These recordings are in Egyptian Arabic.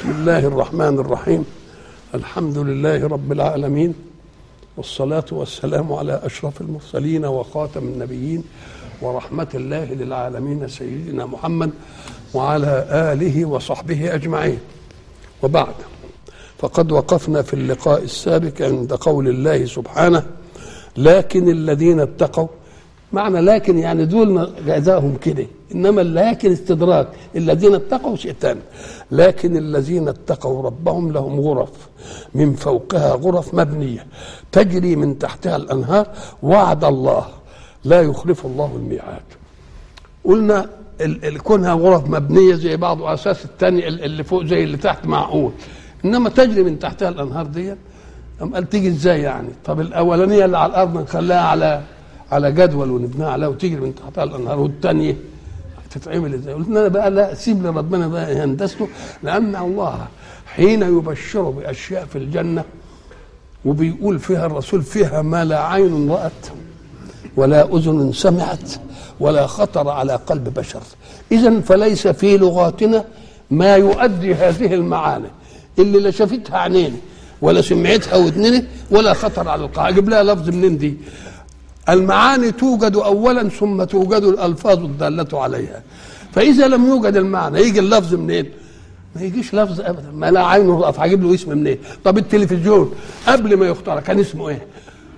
بسم الله الرحمن الرحيم الحمد لله رب العالمين والصلاة والسلام على أشرف المرسلين وخاتم النبيين ورحمة الله للعالمين سيدنا محمد وعلى آله وصحبه أجمعين وبعد فقد وقفنا في اللقاء السابق عند قول الله سبحانه لكن الذين اتقوا معنى لكن يعني دول جزاهم كده انما لكن استدراك الذين اتقوا شيء ثاني لكن الذين اتقوا ربهم لهم غرف من فوقها غرف مبنيه تجري من تحتها الانهار وعد الله لا يخلف الله الميعاد قلنا ال- ال- كونها غرف مبنيه زي بعض اساس الثاني اللي فوق زي اللي تحت معقول انما تجري من تحتها الانهار دي أم قال تيجي ازاي يعني طب الاولانيه اللي على الارض نخليها على على جدول ونبنيها عليها وتجري من تحتها الانهار والثانيه تتعمل ازاي؟ قلت انا بقى لا سيب لربنا بقى هندسته لان الله حين يبشر باشياء في الجنه وبيقول فيها الرسول فيها ما لا عين رأت ولا أذن سمعت ولا خطر على قلب بشر إذا فليس في لغاتنا ما يؤدي هذه المعاني اللي لا شافتها عينينا ولا سمعتها ودننا ولا خطر على القلب أجيب لها لفظ منين دي المعاني توجد أولا ثم توجد الألفاظ الدالة عليها فإذا لم يوجد المعنى يجي اللفظ منين ما يجيش لفظ ابدا ما لا عين رأت هجيب له اسم منين طب التلفزيون قبل ما يخترع كان اسمه ايه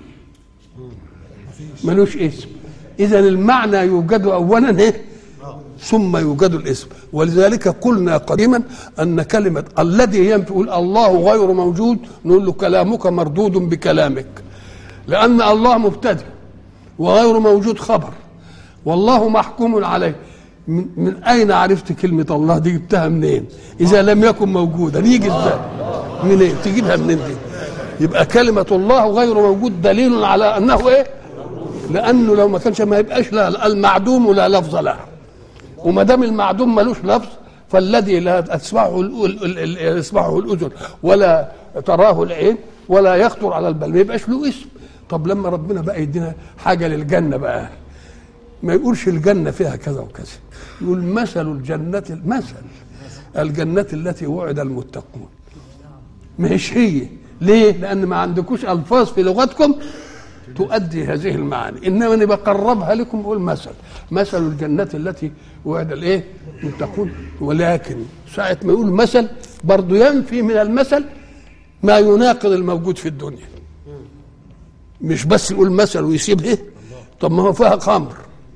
ملوش اسم اذا المعنى يوجد اولا ايه ثم يوجد الاسم ولذلك قلنا قديما ان كلمه الذي هي تقول الله غير موجود نقول له كلامك مردود بكلامك لان الله مبتدئ وغير موجود خبر والله محكوم عليه من, من اين عرفت كلمه الله دي جبتها منين اذا لم يكن موجودا يجي ازاي منين تجيبها منين دي يبقى كلمه الله غير موجود دليل على انه ايه لانه لو ما كانش ما يبقاش لا المعدوم لا لفظ له وما دام المعدوم ملوش لفظ فالذي لا تسمعه ال- ال- ال- يسمعه الاذن ولا تراه العين ولا يخطر على البال ما يبقاش له اسم طب لما ربنا بقى يدينا حاجه للجنه بقى ما يقولش الجنه فيها كذا وكذا يقول مثل الجنه مثل الجنه التي وعد المتقون مش هي ليه لان ما عندكوش الفاظ في لغتكم تؤدي هذه المعاني انما انا بقربها لكم بقول مثل مثل الجنه التي وعد الايه المتقون ولكن ساعه ما يقول مثل برضه ينفي من المثل ما يناقض الموجود في الدنيا مش بس يقول مثل ويسيب ايه طب ما هو فيها خمر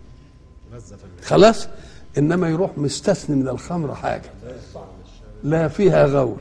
خلاص انما يروح مستثني من الخمر حاجه لا فيها غول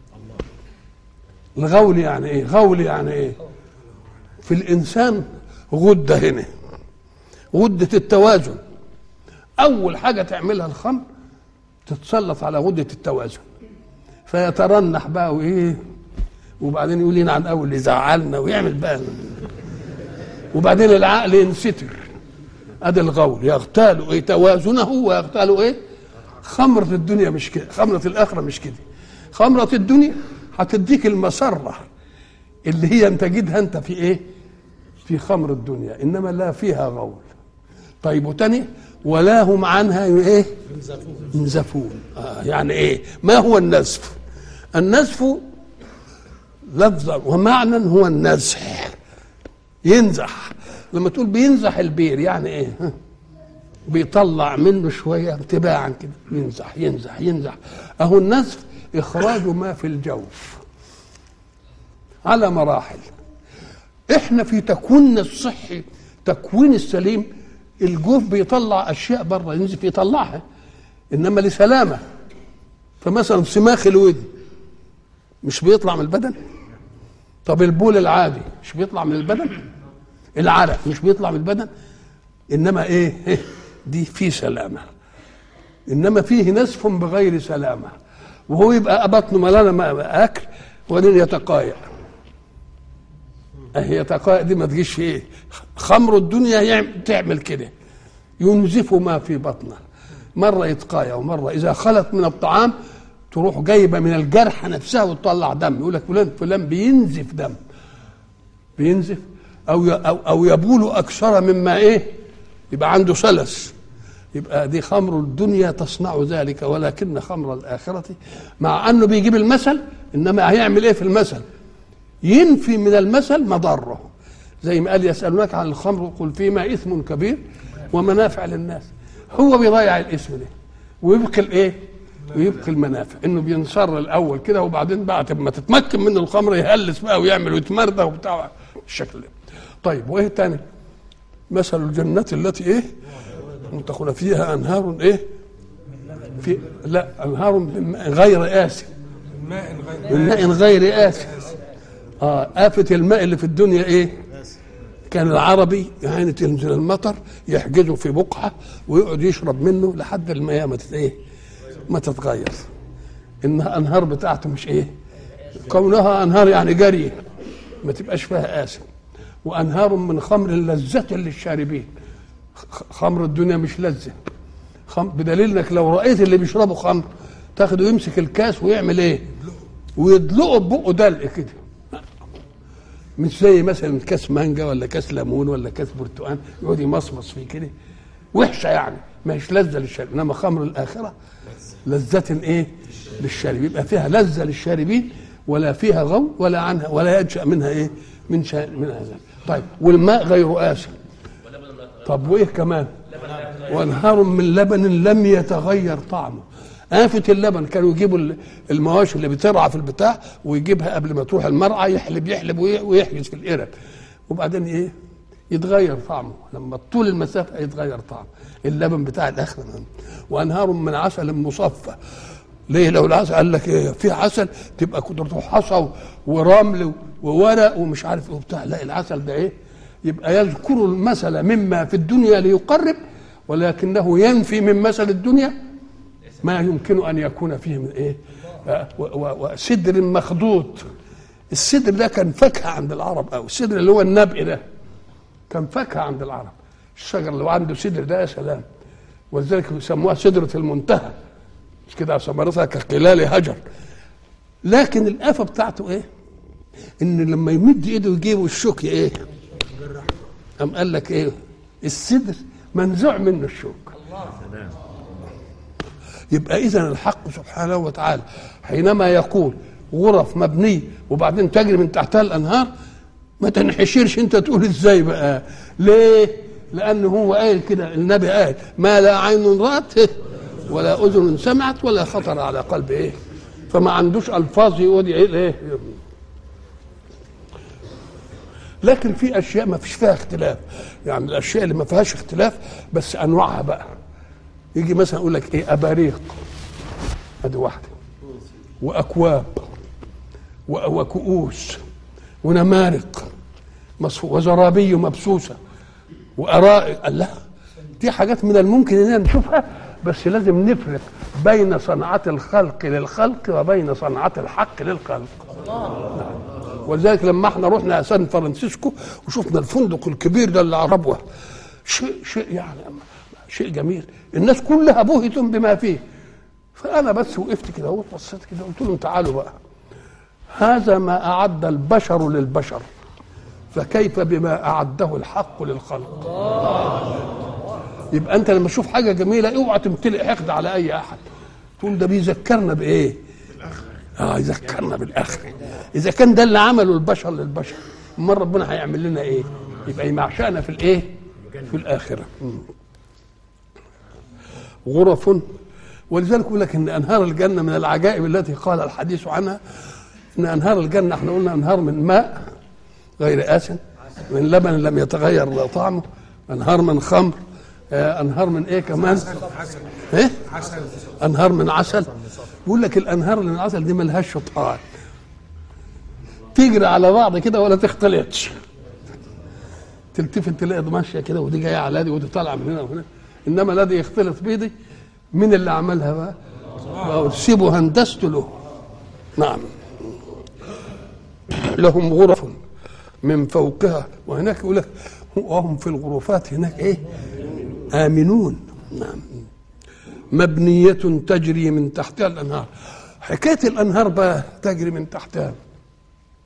الغول يعني ايه غول يعني ايه في الانسان غده هنا غده التوازن اول حاجه تعملها الخمر تتسلط على غده التوازن فيترنح بقى وايه وبعدين يقول لنا عن اول اللي زعلنا ويعمل بقى وبعدين العقل ينستر ادي الغول يغتال ايه توازنه ويغتال ايه خمرة الدنيا مش كده خمرة الآخرة مش كده خمرة الدنيا هتديك المسرة اللي هي انت تجدها انت في ايه في خمر الدنيا انما لا فيها غول طيب وتاني ولا هم عنها ايه ينزفون آه يعني ايه ما هو النزف النزف لفظا ومعنى هو النزح ينزح لما تقول بينزح البير يعني ايه ها؟ بيطلع منه شويه تباعا كده ينزح ينزح ينزح اهو النزف اخراج ما في الجوف على مراحل احنا في تكويننا الصحي تكوين السليم الجوف بيطلع اشياء بره ينزف يطلعها انما لسلامه فمثلا صماخ الودن مش بيطلع من البدن طب البول العادي مش بيطلع من البدن العرق مش بيطلع من البدن انما ايه, إيه؟ دي في سلامه انما فيه نزف بغير سلامه وهو يبقى بطنه ملانه اكل وبعدين يتقايع اهي يتقايع دي ما تجيش في ايه خمر الدنيا يعمل تعمل كده ينزف ما في بطنه مره يتقايع ومره اذا خلت من الطعام تروح جايبه من الجرحى نفسها وتطلع دم يقول لك فلان فلان بينزف دم بينزف او او او يبول اكثر مما ايه يبقى عنده سلس يبقى دي خمر الدنيا تصنع ذلك ولكن خمر الآخرة مع أنه بيجيب المثل إنما هيعمل إيه في المثل ينفي من المثل مضره زي ما قال يسألونك عن الخمر قل فيما إثم كبير ومنافع للناس هو بيضيع الاسم ده ويبقي الايه؟ ويبقي المنافع انه بينصر الاول كده وبعدين بعد ما تتمكن منه الخمر يهلس بقى ويعمل ويتمردى وبتاع الشكل ده طيب وايه تاني؟ مثل الجنة التي ايه؟ تدخل فيها انهار ايه؟ في لا انهار من ماء غير آسن ماء غير من ماء غير آسن اه آفة الماء اللي في الدنيا ايه؟ كان العربي يعني تنزل المطر يحجزه في بقعة ويقعد يشرب منه لحد المياه ما تت- ايه؟ ما تتغير انها انهار بتاعته مش ايه؟ كونها انهار يعني جري ما تبقاش فيها آسن وانهار من خمر لذة للشاربين خ- خمر الدنيا مش لذة خم... بدليل انك لو رأيت اللي بيشربوا خمر تاخده يمسك الكاس ويعمل ايه؟ ويدلقه ببقه دلق كده مش زي مثلا كاس مانجا ولا كاس ليمون ولا كاس برتقال يقعد يمصمص فيه كده وحشه يعني ما هيش لذه للشارب انما خمر الاخره لذة ايه؟ للشارب يبقى فيها لذة للشاربين ولا فيها غو ولا عنها ولا ينشأ منها ايه؟ من شا... من هذا طيب والماء غير آسن طب وايه كمان؟ وانهار من لبن لم يتغير طعمه آفة اللبن كانوا يجيبوا ال- المواشي اللي بترعى في البتاع ويجيبها قبل ما تروح المرعى يحلب يحلب وي- ويحجز في القرب وبعدين ايه يتغير طعمه لما طول المسافة يتغير طعمه اللبن بتاع الآخر وأنهار من عسل مصفى ليه لو العسل قال لك ايه في عسل تبقى كترته حصى ورمل وورق ومش عارف ايه وبتاع لا العسل ده ايه يبقى يذكر المثل مما في الدنيا ليقرب ولكنه ينفي من مثل الدنيا ما يمكن ان يكون فيه من ايه آه، و- و- وسدر مخضوط السدر ده كان فاكهه عند العرب او السدر اللي هو النبق ده كان فاكهه عند العرب الشجر اللي عنده سدر ده يا سلام ولذلك بيسموها سدره المنتهى مش كده ثمرتها كقلال هجر لكن الآفة بتاعته ايه ان لما يمد ايده يجيبه الشوك ايه قام قال لك ايه السدر منزوع منه الشوك يبقى اذا الحق سبحانه وتعالى حينما يقول غرف مبنيه وبعدين تجري من تحتها الانهار ما تنحشرش انت تقول ازاي بقى ليه لانه هو قايل كده النبي قال ما لا عين رات ولا اذن سمعت ولا خطر على قلب ايه فما عندوش الفاظ يقول ايه ايه لكن في اشياء ما فيش فيها اختلاف يعني الاشياء اللي ما فيهاش اختلاف بس انواعها بقى يجي مثلا يقول لك ايه اباريق ادي واحده واكواب و- وكؤوس ونمارق مصفو- وزرابي مبسوسه وارائق قال لا دي حاجات من الممكن اننا نشوفها بس لازم نفرق بين صنعة الخلق للخلق وبين صنعة الحق للخلق ولذلك لما احنا رحنا سان فرانسيسكو وشفنا الفندق الكبير ده اللي على ربوه شيء شيء يعني شيء جميل الناس كلها بهت بما فيه فانا بس وقفت كده وبصيت كده قلت لهم تعالوا بقى هذا ما اعد البشر للبشر فكيف بما اعده الحق للخلق يبقى انت لما تشوف حاجه جميله اوعى تمتلئ حقد على اي احد تقول ده بيذكرنا بايه اه يذكرنا بالاخره اذا كان ده اللي عمله البشر للبشر امال ربنا هيعمل لنا ايه يبقى يمعشانا في الايه في الاخره مم. غرف ولذلك يقول لك ان انهار الجنه من العجائب التي قال الحديث عنها ان انهار الجنه احنا قلنا انهار من ماء غير آسن من لبن لم يتغير طعمه انهار من خمر آه، انهار من ايه كمان ايه عسل انهار من عسل يقول لك الانهار اللي من العسل دي ملهاش شطآن تجري على بعض كده ولا تختلطش تلتفت تلاقي دي ماشيه كده ودي جايه على دي ودي طالعه من هنا وهنا انما الذي يختلط بيدي مين اللي عملها بقى؟ بقى سيبوا هندسته له نعم لهم غرف من فوقها وهناك يقول لك وهم في الغرفات هناك ايه؟ آمنون نعم مبنية تجري من تحتها الأنهار حكاية الأنهار بقى تجري من تحتها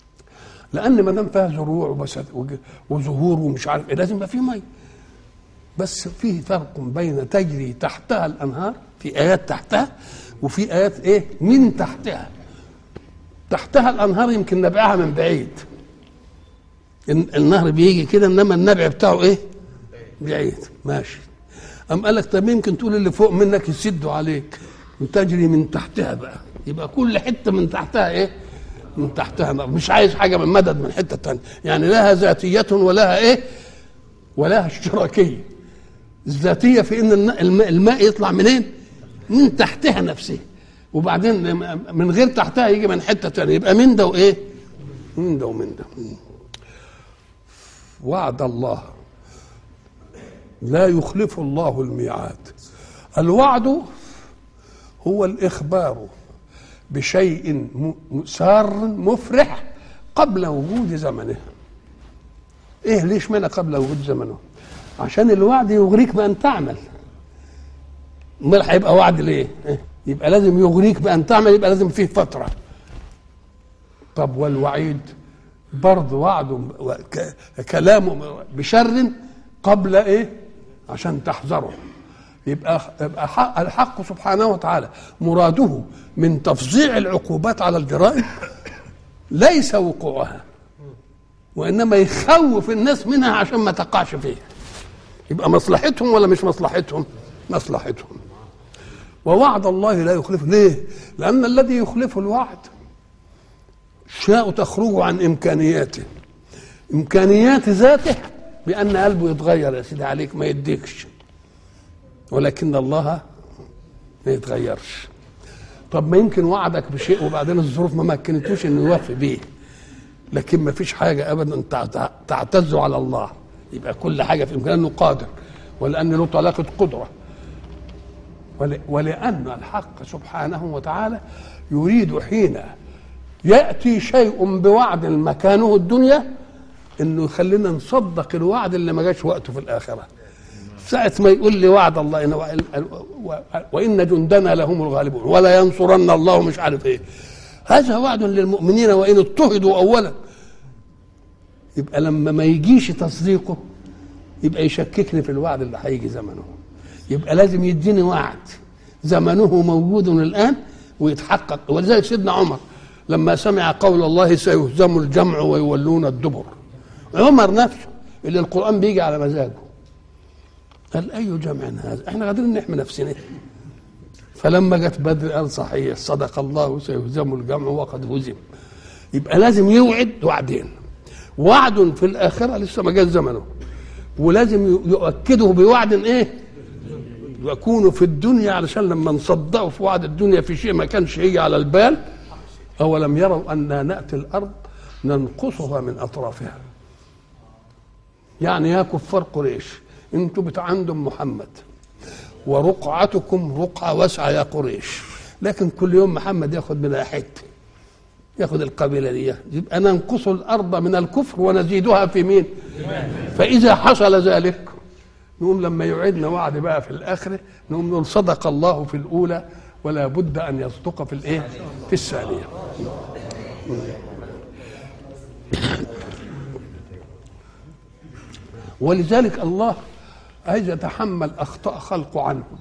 لأن ما دام فيها زروع وبس- وج- وزهور ومش عارف إيه لازم يبقى فيه مية بس فيه فرق بين تجري تحتها الانهار في ايات تحتها وفي ايات ايه من تحتها تحتها الانهار يمكن نبعها من بعيد النهر بيجي كده انما النبع بتاعه ايه بعيد ماشي أم قال لك طب يمكن تقول اللي فوق منك يسدوا عليك وتجري من تحتها بقى يبقى كل حته من تحتها ايه من تحتها نار مش عايز حاجه من مدد من حته تانية يعني لها ذاتيه ولها ايه ولها اشتراكيه الذاتيه في ان الماء, الماء يطلع منين من تحتها نفسها وبعدين من غير تحتها يجي من حته تانية يبقى من ده وايه من ده ومن ده وعد الله لا يخلف الله الميعاد الوعد هو الاخبار بشيء سار مفرح قبل وجود زمنه ايه ليش معنى قبل وجود زمنه عشان الوعد يغريك بان تعمل امال هيبقى وعد ليه إيه؟ يبقى لازم يغريك بان تعمل يبقى لازم فيه فتره طب والوعيد برضه وعد كلام بشر قبل ايه عشان تحذره يبقى يبقى حق الحق سبحانه وتعالى مراده من تفظيع العقوبات على الجرائم ليس وقوعها وانما يخوف الناس منها عشان ما تقعش فيها يبقى مصلحتهم ولا مش مصلحتهم مصلحتهم ووعد الله لا يخلفه ليه لان الذي يخلف الوعد شاء تخرج عن امكانياته امكانيات ذاته بان قلبه يتغير يا سيدي عليك ما يديكش ولكن الله ما يتغيرش طب ما يمكن وعدك بشيء وبعدين الظروف ما مكنتوش انه يوفي بيه لكن ما فيش حاجه ابدا تعتز على الله يبقى كل حاجه في امكانه انه قادر ولان له طلاقه قدره ولان الحق سبحانه وتعالى يريد حين ياتي شيء بوعد مكانه الدنيا انه يخلينا نصدق الوعد اللي ما جاش وقته في الاخره ساعة ما يقول لي وعد الله إن وإن جندنا لهم الغالبون ولا ينصرن الله مش عارف إيه هذا وعد للمؤمنين وإن اضطهدوا أولا يبقى لما ما يجيش تصديقه يبقى يشككني في الوعد اللي هيجي زمنه يبقى لازم يديني وعد زمنه موجود الآن ويتحقق ولذلك سيدنا عمر لما سمع قول الله سيهزم الجمع ويولون الدبر عمر نفسه اللي القرآن بيجي على مزاجه قال أي جمع هذا احنا قادرين نحمي نفسنا فلما جت بدر قال صحيح صدق الله سيهزم الجمع وقد هزم يبقى لازم يوعد وعدين وعد في الآخرة لسه ما جاء زمنه ولازم يؤكده بوعد ايه يكون في الدنيا علشان لما نصدقه في وعد الدنيا في شيء ما كانش يجي على البال أولم يروا أنا نأتي الأرض ننقصها من أطرافها يعني يا كفار قريش انتوا بتعندم محمد ورقعتكم رقعة واسعة يا قريش لكن كل يوم محمد ياخد منها حتة ياخد القبيلة دي يبقى ننقص الأرض من الكفر ونزيدها في مين فإذا حصل ذلك نقوم لما يعيدنا وعد بقى في الآخرة نقوم نقول صدق الله في الأولى ولا بد أن يصدق في الإيه في الثانية ولذلك الله عايز يتحمل اخطاء خلقه عنهم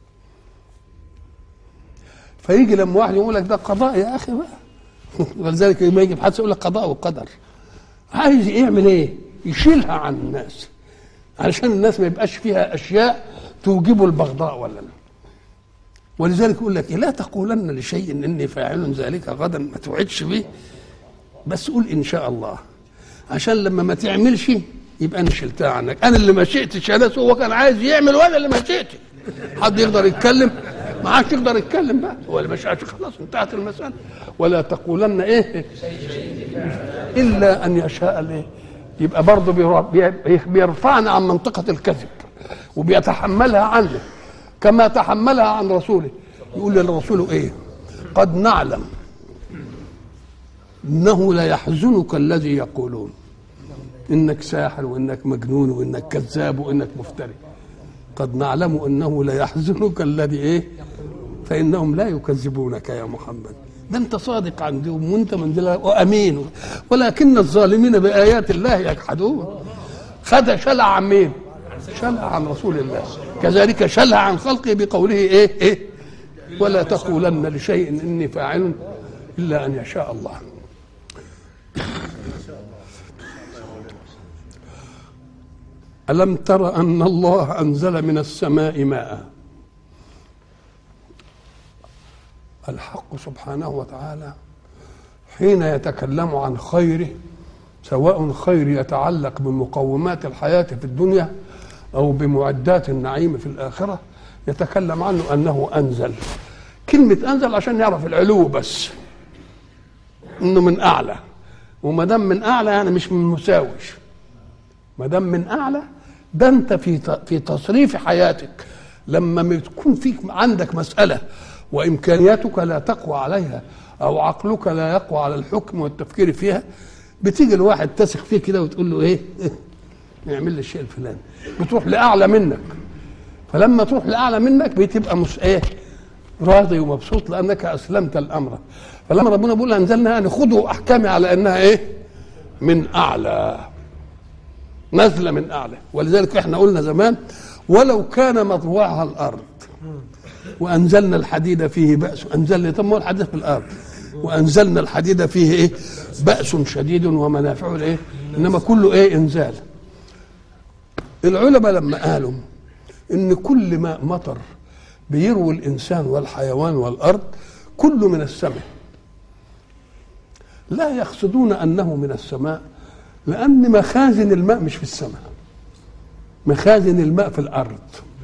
فيجي لما واحد يقول لك ده قضاء يا اخي بقى ولذلك لما يجي في حادثه يقول لك قضاء وقدر عايز يعمل ايه؟ يشيلها عن الناس علشان الناس ما يبقاش فيها اشياء توجب البغضاء ولا لا ولذلك يقول لك لا تقولن لشيء اني فاعل ذلك غدا ما توعدش به بس قول ان شاء الله عشان لما ما تعملش يبقى انا شلتها عنك انا اللي ما شئتش انا هو كان عايز يعمل وانا اللي ما شئتش حد يقدر يتكلم ما عادش يقدر يتكلم بقى هو اللي ما شاءش خلاص انتهت المساله ولا تقولن ايه الا ان يشاء الايه يبقى برضه بيرفعنا عن منطقه الكذب وبيتحملها عنه كما تحملها عن رسوله يقول للرسول ايه قد نعلم انه ليحزنك الذي يقولون انك ساحر وانك مجنون وانك كذاب وانك مفتري قد نعلم انه ليحزنك الذي ايه فانهم لا يكذبونك يا محمد ده انت صادق عندهم وانت من وامين ولكن الظالمين بايات الله يجحدون خد شلع عن مين شلها عن رسول الله كذلك شلها عن خلقه بقوله ايه ايه ولا تقولن لشيء اني فاعل الا ان يشاء الله الم تر ان الله انزل من السماء ماء الحق سبحانه وتعالى حين يتكلم عن خيره سواء خير يتعلق بمقومات الحياة في الدنيا أو بمعدات النعيم في الآخرة يتكلم عنه أنه أنزل كلمة أنزل عشان نعرف العلو بس إنه من أعلى وما دام من أعلى يعني مش من مساوش ما دام من أعلى ده أنت في في تصريف حياتك لما تكون فيك عندك مسألة وإمكانياتك لا تقوى عليها أو عقلك لا يقوى على الحكم والتفكير فيها بتيجي الواحد تثق فيه كده وتقول له ايه اعمل لي الشيء الفلاني بتروح لاعلى منك فلما تروح لاعلى منك بتبقى مش ايه راضي ومبسوط لانك اسلمت الامر فلما ربنا بيقول انزلنا يعني خذوا احكامي على انها ايه من اعلى نزل من اعلى ولذلك احنا قلنا زمان ولو كان مطبوعها الارض وانزلنا الحديد فيه باس انزلنا طب ما الحديد في الارض وانزلنا الحديد فيه ايه باس شديد ومنافع ايه انما كله ايه انزال العلماء لما قالوا ان كل ماء مطر بيروي الانسان والحيوان والارض كله من السماء لا يقصدون انه من السماء لان مخازن الماء مش في السماء مخازن الماء في الارض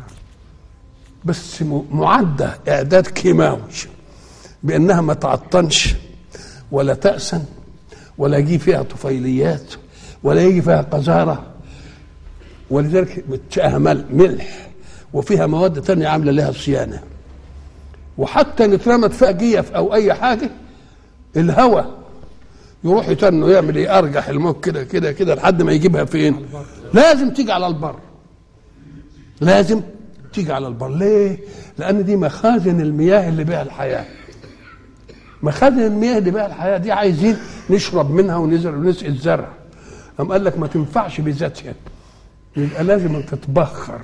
بس معده اعداد كيماوي بانها ما تعطنش ولا تأسن ولا يجي فيها طفيليات ولا يجي فيها قذارة ولذلك بتشقها ملح وفيها مواد تانية عاملة لها صيانة وحتى نترمت فيها جيف أو أي حاجة الهواء يروح يتنه يعمل ايه ارجح الموت كده كده كده لحد ما يجيبها فين لازم تيجي على البر لازم تيجي على البر ليه لان دي مخازن المياه اللي بها الحياه مخازن المياه اللي بقى الحياه دي عايزين نشرب منها ونزرع ونسقي الزرع قام قال لك ما تنفعش بذاتها يبقى لازم تتبخر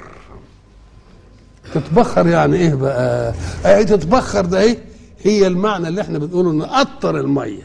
تتبخر يعني ايه بقى ايه تتبخر ده ايه هي المعنى اللي احنا بنقوله نقطر الميه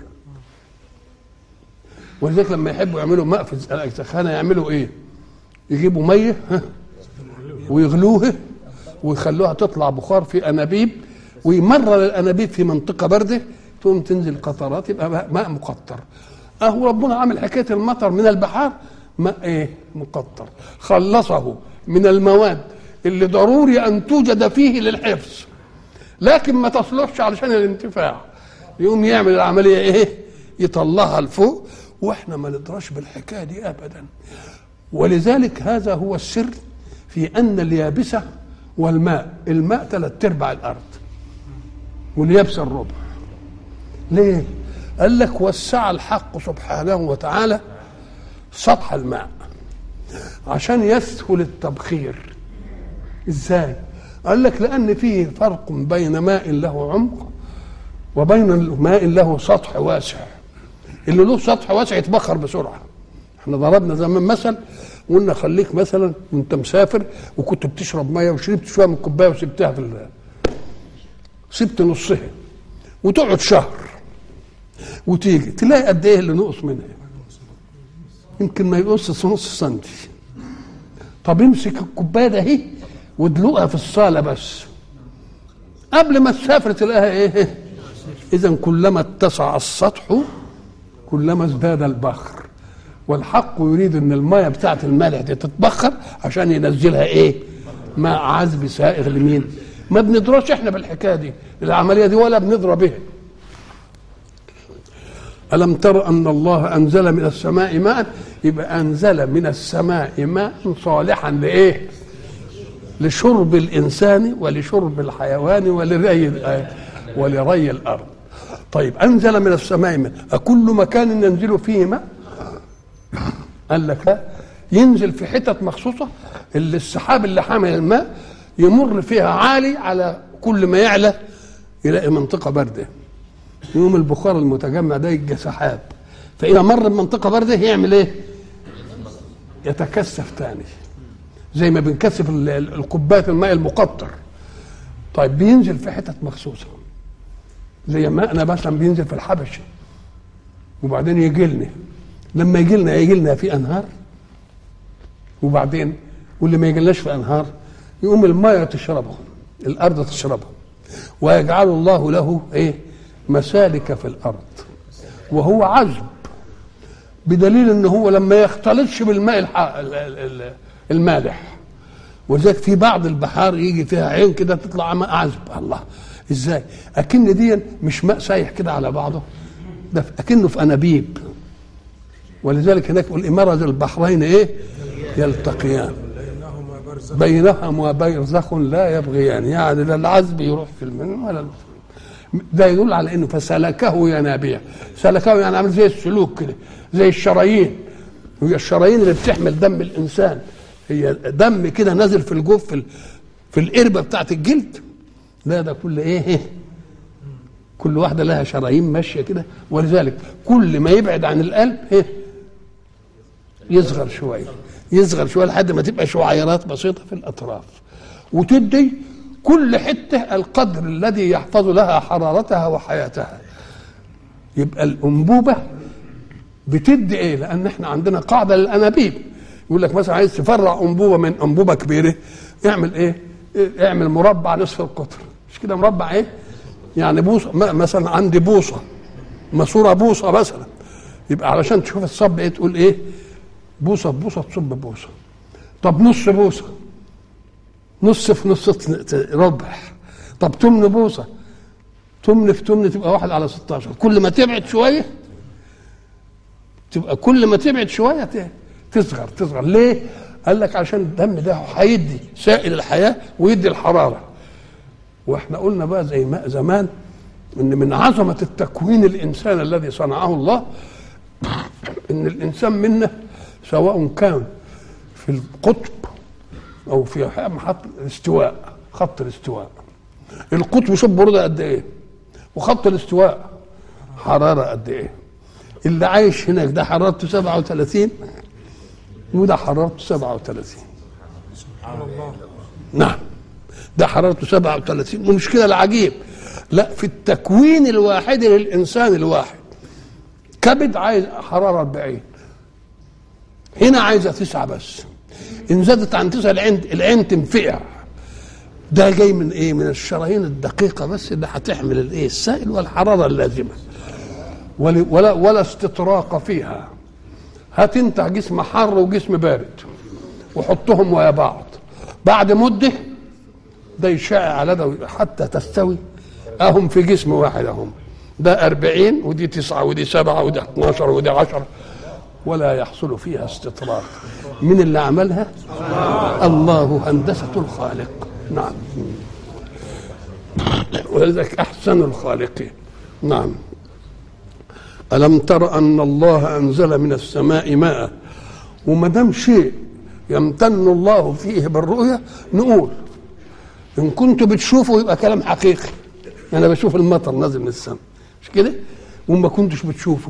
ولذلك لما يحبوا يعملوا ماء في السخانه يعملوا ايه يجيبوا ميه ويغلوها ويخلوها تطلع بخار في انابيب ويمرر الانابيب في منطقه بارده تقوم تنزل قطرات يبقى ماء مقطر اهو ربنا عامل حكايه المطر من البحار ماء ايه مقطر خلصه من المواد اللي ضروري ان توجد فيه للحفظ لكن ما تصلحش علشان الانتفاع يقوم يعمل العمليه ايه يطلعها لفوق واحنا ما ندراش بالحكايه دي ابدا ولذلك هذا هو السر في ان اليابسه والماء الماء ثلاث ارباع الارض واليابسه الربع ليه قال لك وسع الحق سبحانه وتعالى سطح الماء عشان يسهل التبخير ازاي قال لك لان فيه فرق بين ماء له عمق وبين ماء له سطح واسع اللي له سطح واسع يتبخر بسرعه احنا ضربنا زمان مثل قلنا خليك مثلا وانت مسافر وكنت بتشرب ميه وشربت شويه من الكوبايه وسبتها في الله سبت نصها وتقعد شهر وتيجي تلاقي قد ايه اللي نقص منها يمكن ما يقص نص سنتي طب امسك الكوبايه ده اهي وادلقها في الصاله بس قبل ما تسافر تلاقيها ايه اذا كلما اتسع السطح كلما ازداد البخر والحق يريد ان الميه بتاعت الملح دي تتبخر عشان ينزلها ايه ماء عذب سائغ لمين ما بندرسش احنا بالحكايه دي العمليه دي ولا بنضرب بها ألم تر أن الله أنزل من السماء ماء يبقى أنزل من السماء ماء صالحا لإيه لشرب الإنسان ولشرب الحيوان ولري ولري الأرض طيب أنزل من السماء ماء أكل مكان ينزل فيه ماء قال لك لا ينزل في حتت مخصوصة اللي السحاب اللي حامل الماء يمر فيها عالي على كل ما يعلى يلاقي منطقة باردة يوم البخار المتجمع ده يبقى سحاب فإذا مر بمنطقة باردة يعمل إيه؟ يتكثف تاني زي ما بنكثف ال- ال- الكوبايات الماء المقطر طيب بينزل في حتت مخصوصه زي ماءنا مثلا بينزل في الحبشه وبعدين يجي لنا لما يجي لنا يجي لنا في انهار وبعدين واللي ما يجيلناش في انهار يقوم الماء تشربهم الارض تشربهم ويجعل الله له ايه مسالك في الارض وهو عذب بدليل ان هو لما يختلطش بالماء الح... ال- ال- ال- المالح ولذلك في بعض البحار يجي فيها عين كده تطلع ماء عذب الله ازاي اكن دي مش ماء سايح كده على بعضه ده اكنه في انابيب ولذلك هناك يقول مرج البحرين ايه يلتقيان بينهما برزخ لا يبغيان يعني لا العذب يروح في المن ولا ال- ده يدل على انه فسلكه ينابيع سلكه يعني عامل زي السلوك كده زي الشرايين وهي الشرايين اللي بتحمل دم الانسان هي دم كده نازل في الجوف في, ال- في القربه بتاعت الجلد لا ده كل ايه كل واحده لها شرايين ماشيه كده ولذلك كل ما يبعد عن القلب ايه يصغر شويه يصغر شويه لحد ما تبقى شعيرات بسيطه في الاطراف وتدي كل حته القدر الذي يحفظ لها حرارتها وحياتها يبقى الانبوبه بتدي ايه لان احنا عندنا قاعده للانابيب يقول لك مثلا عايز تفرع انبوبه من انبوبه كبيره اعمل ايه إيه؟ اعمل مربع نصف القطر مش كده مربع ايه يعني بوصه م- مثلا عندي بوصه ماسوره بوصه مثلا يبقى علشان تشوف الصب ايه تقول ايه بوصه بوصه تصب بوصه طب نص بوصه نص في نص ت- ت- ربع طب تمن بوصه تمن في تمن تبقى واحد على 16 كل ما تبعد شويه تبقى كل ما تبعد شويه ت- تصغر تصغر ليه؟ قال لك عشان الدم ده هيدي سائل الحياه ويدي الحراره واحنا قلنا بقى زي ما زمان ان من عظمه التكوين الانسان الذي صنعه الله ان الانسان منا سواء كان في القطب او في محط الاستواء خط الاستواء القطب شوف برده قد ايه وخط الاستواء حراره قد ايه اللي عايش هناك ده حرارته 37 وده حرارته 37 نعم ده حرارته 37 والمشكله العجيب لا في التكوين الواحد للانسان الواحد كبد عايز حراره 40 هنا عايزه تسعه بس ان زادت عن تسعه العين العين تنفقع ده جاي من ايه؟ من الشرايين الدقيقه بس اللي هتحمل الايه؟ السائل والحراره اللازمه ول- ولا ولا استطراق فيها هات انت جسم حر وجسم بارد وحطهم ويا بعض بعد مده ده يشع على ده حتى تستوي اهم في جسم واحد اهم ده أربعين ودي تسعة ودي سبعة ودي 12 ودي عشرة ولا يحصل فيها استطراق من اللي عملها الله هندسة الخالق نعم ولذلك أحسن الخالقين نعم ألم تر أن الله أنزل من السماء ماء وما دام شيء يمتن الله فيه بالرؤية نقول إن كنتوا بتشوفوا يبقى كلام حقيقي أنا بشوف المطر نازل من السماء مش كده؟ وما كنتش بتشوفوا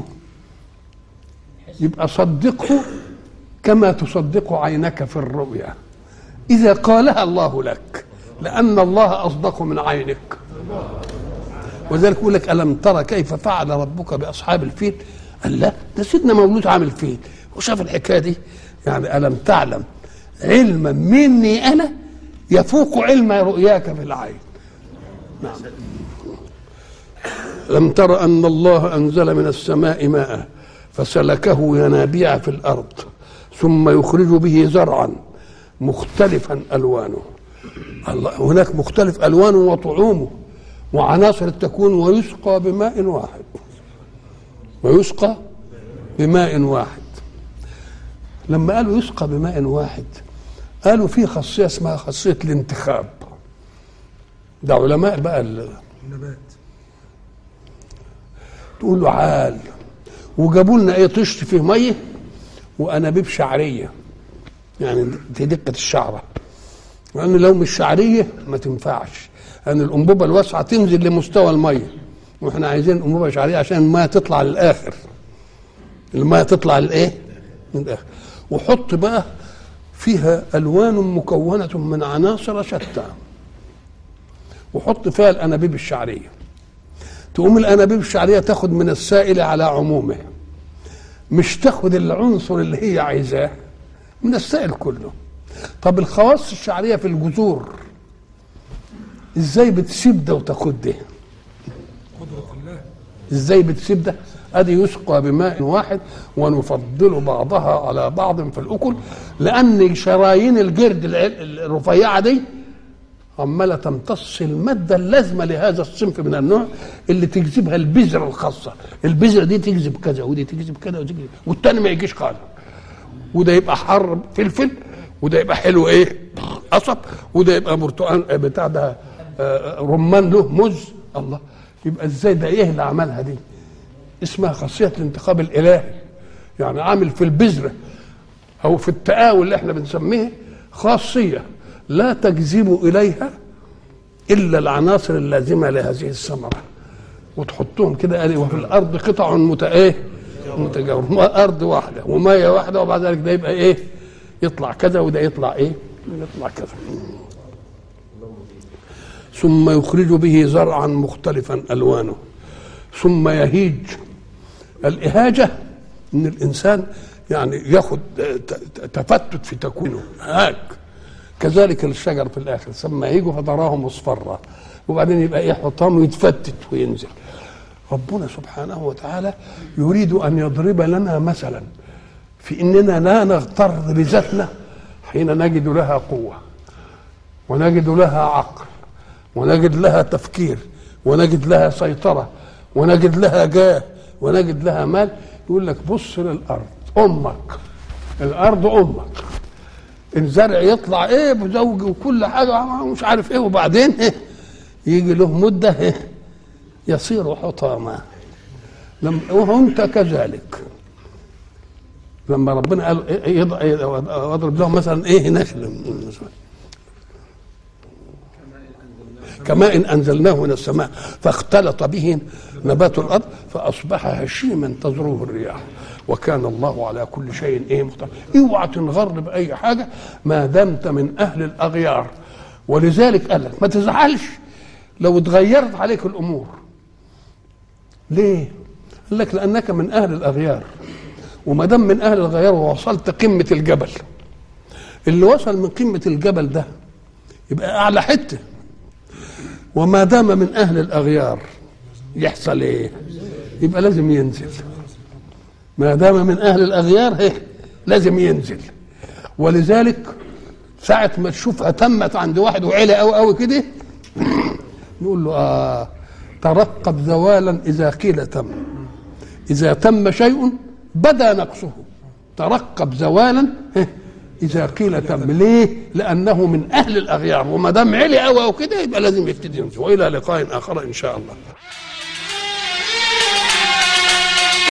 يبقى صدقه كما تصدق عينك في الرؤيا إذا قالها الله لك لأن الله أصدق من عينك وذلك يقول لك ألم ترى كيف فعل ربك بأصحاب الفيل قال لا ده سيدنا مولود عامل فيل وشاف الحكاية دي يعني ألم تعلم علما مني أنا يفوق علم رؤياك في العين نعم لم تر أن الله أنزل من السماء ماء فسلكه ينابيع في الأرض ثم يخرج به زرعا مختلفا ألوانه الله هناك مختلف ألوانه وطعومه وعناصر التكوين ويسقى بماء واحد ويسقى بماء واحد لما قالوا يسقى بماء واحد قالوا في خاصية اسمها خاصية الانتخاب ده علماء بقى ال- النبات تقول له عال وجابوا لنا ايه طشت فيه ميه وانابيب شعريه يعني في دقه الشعره لان لو مش شعريه ما تنفعش لان الانبوبه الواسعه تنزل لمستوى الميه واحنا عايزين انبوبه شعريه عشان الميه تطلع للاخر الميه تطلع لايه؟ من الاخر وحط بقى فيها الوان مكونه من عناصر شتى وحط فيها الانابيب الشعريه تقوم الانابيب الشعريه تاخد من السائل على عمومه مش تاخد العنصر اللي هي عايزاه من السائل كله طب الخواص الشعريه في الجذور ازاي بتسيب ده وتاخد ده ازاي بتسيب ده ادي يسقى بماء واحد ونفضل بعضها على بعض في الاكل لان شرايين الجرد الرفيعه دي عماله تمتص الماده اللازمه لهذا الصنف من النوع اللي تجذبها البذره الخاصه البذره دي تجذب كذا ودي تجذب كذا ودي تجذب والتاني ما يجيش خالص وده يبقى حر فلفل وده يبقى حلو ايه قصب وده يبقى برتقال بتاع ده رمان له موز الله يبقى ازاي ده ايه اللي عملها دي اسمها خاصيه الانتخاب الالهي يعني عامل في البذره او في التآوي اللي احنا بنسميه خاصيه لا تجذب اليها الا العناصر اللازمه لهذه الثمره وتحطهم كده قال وفي الارض قطع مت ايه متجاورة ارض واحده وميه واحده وبعد ذلك ده يبقى ايه يطلع كذا وده يطلع ايه يطلع كذا ثم يخرج به زرعا مختلفا الوانه ثم يهيج الاهاجه ان الانسان يعني ياخد تفتت في تكوينه هاك كذلك الشجر في الاخر ثم يهيج فتراه مصفرا وبعدين يبقى ايه حطام ويتفتت وينزل ربنا سبحانه وتعالى يريد ان يضرب لنا مثلا في اننا لا نغتر بذاتنا حين نجد لها قوه ونجد لها عقل ونجد لها تفكير ونجد لها سيطره ونجد لها جاه ونجد لها مال يقول لك بص للارض امك الارض امك الزرع يطلع ايه بزوج وكل حاجه مش عارف ايه وبعدين إيه يجي له مده إيه يصير حطاما لم وانت كذلك لما ربنا قال اضرب لهم مثلا ايه نخل كماء انزلناه من السماء فاختلط به نبات الارض فاصبح هشيما تذروه الرياح وكان الله على كل شيء ايه مختار اوعى تنغر باي حاجه ما دمت من اهل الاغيار ولذلك قال لك ما تزعلش لو اتغيرت عليك الامور ليه؟ قال لك لانك من اهل الاغيار وما دام من اهل الغيار ووصلت قمه الجبل اللي وصل من قمه الجبل ده يبقى اعلى حته وما دام من اهل الاغيار يحصل ايه يبقى لازم ينزل ما دام من اهل الاغيار هي لازم ينزل ولذلك ساعة ما تشوفها تمت عند واحد وعلى قوي قوي كده نقول له آه ترقب زوالا إذا قيل تم إذا تم شيء بدا نقصه ترقب زوالا إذا قيل تم ليه؟ لأنه من أهل الأغيار وما دام علي قوي أو كده يبقى لازم يبتدي ينزل وإلى لقاء آخر إن شاء الله